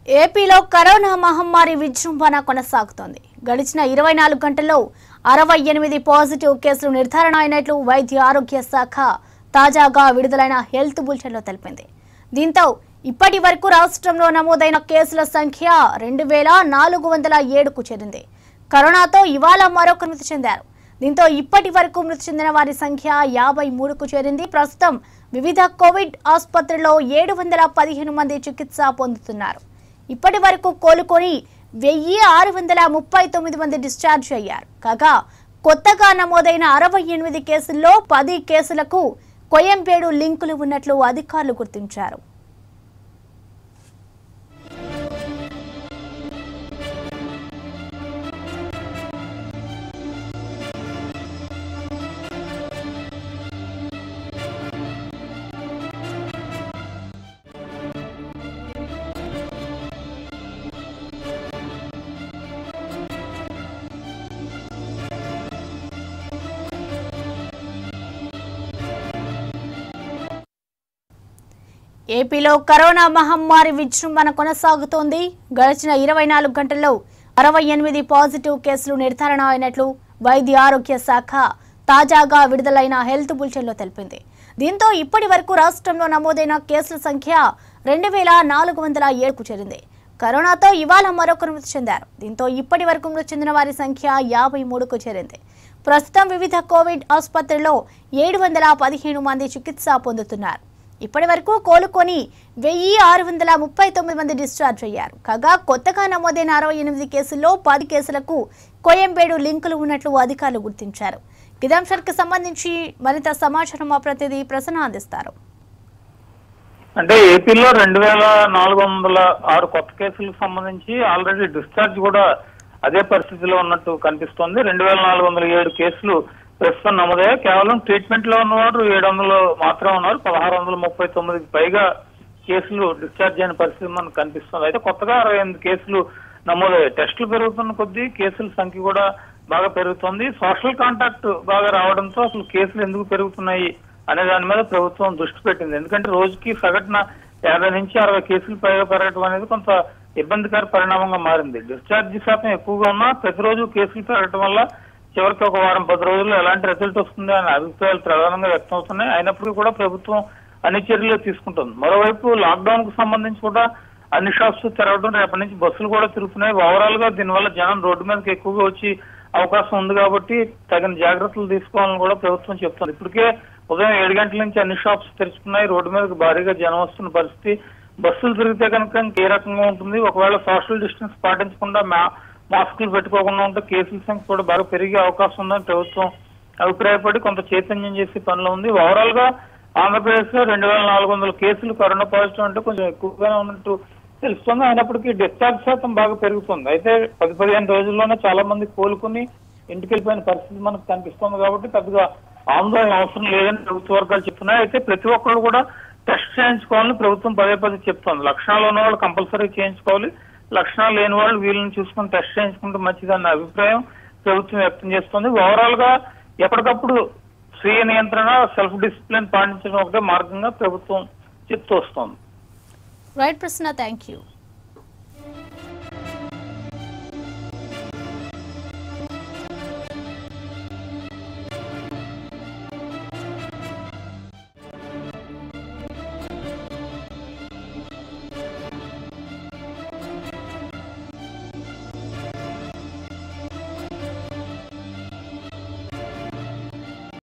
ఏపీలో కరోనా మహమ్మారి విజృంభణ కొనసాగుతోంది గడిచిన ఇరవై నాలుగు గంటల్లో అరవై ఎనిమిది పాజిటివ్ కేసులు నిర్ధారణ అయినట్లు వైద్య ఆరోగ్య శాఖ తాజాగా విడుదలైన హెల్త్ బులెటిన్లో తెలిపింది దీంతో ఇప్పటి వరకు రాష్ట్రంలో నమోదైన కేసుల సంఖ్య రెండు వేల నాలుగు వందల ఏడుకు చేరింది కరోనాతో ఇవాళ మరొక మృతి చెందారు దీంతో ఇప్పటి వరకు మృతి చెందిన వారి సంఖ్య యాభై మూడుకు చేరింది ప్రస్తుతం వివిధ కోవిడ్ ఆసుపత్రుల్లో ఏడు వందల పదిహేను మంది చికిత్స పొందుతున్నారు ఇప్పటి వరకు కోలుకొని వెయ్యి ఆరు వందల ముప్పై తొమ్మిది మంది డిశ్చార్జ్ అయ్యారు కాగా కొత్తగా నమోదైన అరవై ఎనిమిది కేసుల్లో పది కేసులకు కొయంపేడు లింకులు ఉన్నట్లు అధికారులు గుర్తించారు ఏపీలో కరోనా మహమ్మారి విజృంభణ కొనసాగుతోంది గడిచిన ఇరవై నాలుగు గంటల్లో అరవై ఎనిమిది పాజిటివ్ కేసులు నిర్ధారణ అయినట్లు వైద్య ఆరోగ్య శాఖ తాజాగా విడుదలైన హెల్త్ బులెటిన్లో తెలిపింది దీంతో ఇప్పటి వరకు రాష్ట్రంలో నమోదైన కేసుల సంఖ్య రెండు వేల నాలుగు వందల ఏడుకు చేరింది కరోనాతో ఇవాళ మరొకరు మృతి చెందారు దీంతో ఇప్పటి వరకు మృతి చెందిన వారి సంఖ్య యాభై మూడుకు చేరింది ప్రస్తుతం వివిధ కోవిడ్ ఆసుపత్రుల్లో ఏడు వందల పదిహేను మంది చికిత్స పొందుతున్నారు ఇప్పటి వరకు కోలుకొని వెయ్యి ఆరు వందల ముప్పై తొమ్మిది మంది డిశ్చార్జ్ అయ్యారు కాగా కొత్తగా నమోదైన అరవై ఎనిమిది కేసుల్లో పది కేసులకు కోయంబేడు లింకులు ఉన్నట్లు అధికారులు గుర్తించారు ఇదే అంశానికి సంబంధించి మరింత సమాచారం మా ప్రతినిధి ప్రసన్న అందిస్తారు అంటే ఏపీలో రెండు వేల నాలుగు వందల ఆరు కొత్త కేసులకు సంబంధించి ఆల్రెడీ డిశ్చార్జ్ కూడా అదే పరిస్థితిలో ఉన్నట్టు కనిపిస్తోంది రెండు వేల నాలుగు వందల ఏడు కేసులు ప్రస్తుతం నమోదయ్యాయి కేవలం ట్రీట్మెంట్ లో ఉన్నవారు ఏడు వందలు మాత్రం ఉన్నారు పదహారు వందల ముప్పై తొమ్మిదికి పైగా కేసులు డిశ్చార్జ్ అయిన పరిస్థితి మనకు కనిపిస్తుంది అయితే కొత్తగా అరవై ఎనిమిది కేసులు నమోదయ్యాయి టెస్టులు పెరుగుతున్న కొద్దీ కేసుల సంఖ్య కూడా బాగా పెరుగుతుంది సోషల్ కాంటాక్ట్ బాగా రావడంతో అసలు కేసులు ఎందుకు పెరుగుతున్నాయి అనే దాని మీద ప్రభుత్వం దృష్టి పెట్టింది ఎందుకంటే రోజుకి సగటున యాభై నుంచి అరవై కేసులు పైగా పెరగడం అనేది కొంత ఇబ్బందికర పరిణామంగా మారింది డిశ్చార్జ్ శాతం ఎక్కువగా ఉన్నా ప్రతిరోజు కేసులు పెరగడం వల్ల చివరికి ఒక వారం పది రోజుల్లో ఎలాంటి రిజల్ట్ వస్తుంది అనే అభిప్రాయాలు ప్రధానంగా వ్యక్తం అవుతున్నాయి అయినప్పటికీ కూడా ప్రభుత్వం అన్ని చర్యలు తీసుకుంటుంది మరోవైపు లాక్డౌన్ కు సంబంధించి కూడా అన్ని షాప్స్ తెరవడం రేపటి నుంచి బస్సులు కూడా తిరుగుతున్నాయి ఓవరాల్ గా దీనివల్ల జనం రోడ్డు మీదకి ఎక్కువగా వచ్చి అవకాశం ఉంది కాబట్టి తగిన జాగ్రత్తలు తీసుకోవాలని కూడా ప్రభుత్వం చెప్తుంది ఇప్పటికే ఉదయం ఏడు గంటల నుంచి అన్ని షాప్స్ తెరుచుకున్నాయి రోడ్డు మీదకి భారీగా జనం వస్తున్న పరిస్థితి బస్సులు తిరిగితే కనుక ఇంకే రకంగా ఉంటుంది ఒకవేళ సోషల్ డిస్టెన్స్ పాటించకుండా మా మాస్కులు పెట్టుకోకుండా ఉంటే కేసుల సంఖ్య కూడా బాగా పెరిగే అవకాశం ఉందని ప్రభుత్వం అభిప్రాయపడి కొంత చైతన్యం చేసే పనిలో ఉంది ఓవరాల్ గా ఆంధ్రప్రదేశ్ లో రెండు వేల నాలుగు వందల కేసులు కరోనా పాజిటివ్ అంటే కొంచెం ఎక్కువగానే ఉన్నట్టు తెలుస్తుంది అయినప్పటికీ డిశ్చార్జ్ శాతం బాగా పెరుగుతుంది అయితే పది పదిహేను రోజుల్లోనే చాలా మంది కోలుకుని ఇంటికి వెళ్ళిపోయిన పరిస్థితి మనకు కనిపిస్తుంది కాబట్టి పెద్దగా ఆందోళన అవసరం లేదని ప్రభుత్వ వర్గాలు చెప్తున్నాయి అయితే ప్రతి ఒక్కళ్ళు కూడా టెస్ట్ చేయించుకోవాలని ప్రభుత్వం పదే పదే చెప్తోంది లక్షణాలు ఉన్న వాళ్ళు కంపల్సరీ చేయించుకోవాలి లక్షణాలు లేని వాళ్ళు వీళ్ళని చూసుకుని టెస్ట్ చేయించుకుంటే మంచిదన్న అభిప్రాయం ప్రభుత్వం వ్యక్తం చేస్తుంది ఓవరాల్ గా ఎప్పటికప్పుడు స్వీయ నియంత్రణ సెల్ఫ్ డిసిప్లిన్ పాటించడం ఒకటే మార్గంగా ప్రభుత్వం చెప్తూ వస్తోంది రైట్ ప్రసన్న థ్యాంక్ యూ